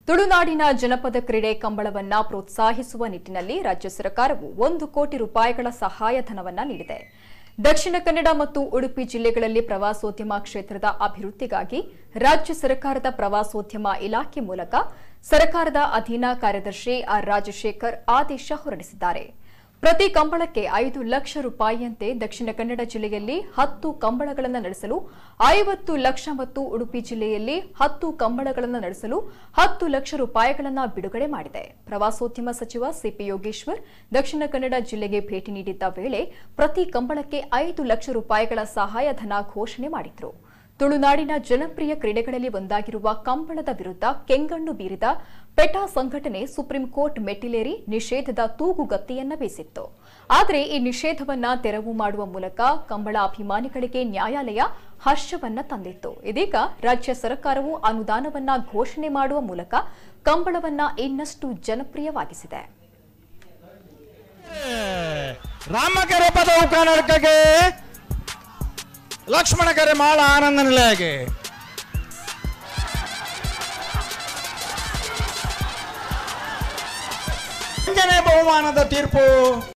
ತುಳುನಾಡಿನ ಜನಪದ ಕ್ರೀಡೆ ಕಂಬಳವನ್ನ ಪ್ರೋತ್ಸಾಹಿಸುವ ನಿಟ್ಟಿನಲ್ಲಿ ರಾಜ್ಯ ಸರ್ಕಾರವು ಒಂದು ಕೋಟಿ ರೂಪಾಯಿಗಳ ಸಹಾಯಧನವನ್ನ ನೀಡಿದೆ ದಕ್ಷಿಣ ಕನ್ನಡ ಮತ್ತು ಉಡುಪಿ ಜಿಲ್ಲೆಗಳಲ್ಲಿ ಪ್ರವಾಸೋದ್ಯಮ ಕ್ಷೇತ್ರದ ಅಭಿವೃದ್ಧಿಗಾಗಿ ರಾಜ್ಯ ಸರ್ಕಾರದ ಪ್ರವಾಸೋದ್ಯಮ ಇಲಾಖೆ ಮೂಲಕ ಸರ್ಕಾರದ ಅಧೀನ ಕಾರ್ಯದರ್ಶಿ ಆರ್ ರಾಜಶೇಖರ್ ಆದೇಶ ಹೊರಡಿಸಿದ್ದಾರೆ ಪ್ರತಿ ಕಂಬಳಕ್ಕೆ ಐದು ಲಕ್ಷ ರೂಪಾಯಿಯಂತೆ ದಕ್ಷಿಣ ಕನ್ನಡ ಜಿಲ್ಲೆಯಲ್ಲಿ ಹತ್ತು ಕಂಬಳಗಳನ್ನು ನಡೆಸಲು ಐವತ್ತು ಲಕ್ಷ ಮತ್ತು ಉಡುಪಿ ಜಿಲ್ಲೆಯಲ್ಲಿ ಹತ್ತು ಕಂಬಳಗಳನ್ನು ನಡೆಸಲು ಹತ್ತು ಲಕ್ಷ ರೂಪಾಯಿಗಳನ್ನು ಬಿಡುಗಡೆ ಮಾಡಿದೆ ಪ್ರವಾಸೋದ್ಯಮ ಸಚಿವ ಸಿಪಿ ಯೋಗೇಶ್ವರ್ ದಕ್ಷಿಣ ಕನ್ನಡ ಜಿಲ್ಲೆಗೆ ಭೇಟಿ ನೀಡಿದ್ದ ವೇಳೆ ಪ್ರತಿ ಕಂಬಳಕ್ಕೆ ಐದು ಲಕ್ಷ ರೂಪಾಯಿಗಳ ಸಹಾಯಧನ ಘೋಷಣೆ ಮಾಡಿದ್ರು ತುಳುನಾಡಿನ ಜನಪ್ರಿಯ ಕ್ರೀಡೆಗಳಲ್ಲಿ ಒಂದಾಗಿರುವ ಕಂಬಳದ ವಿರುದ್ಧ ಕೆಂಗಣ್ಣು ಬೀರಿದ ಪೆಟಾ ಸಂಘಟನೆ ಸುಪ್ರೀಂ ಕೋರ್ಟ್ ಮೆಟ್ಟಿಲೇರಿ ನಿಷೇಧದ ತೂಗುಗತ್ತಿಯನ್ನ ಬೀಸಿತ್ತು ಆದರೆ ಈ ನಿಷೇಧವನ್ನ ತೆರವು ಮಾಡುವ ಮೂಲಕ ಕಂಬಳ ಅಭಿಮಾನಿಗಳಿಗೆ ನ್ಯಾಯಾಲಯ ಹರ್ಷವನ್ನ ತಂದಿತ್ತು ಇದೀಗ ರಾಜ್ಯ ಸರ್ಕಾರವು ಅನುದಾನವನ್ನ ಘೋಷಣೆ ಮಾಡುವ ಮೂಲಕ ಕಂಬಳವನ್ನ ಇನ್ನಷ್ಟು ಜನಪ್ರಿಯವಾಗಿಸಿದೆ ರಾಮಕೆರೆ ಪದವು ಕನ್ನಡಕ್ಕೆ ಲಕ್ಷ್ಮಣ ಕೆರೆ ಮಾಳ ಆನಂದ ನಿಲಯಗೆ ಬಹುಮಾನದ ತೀರ್ಪು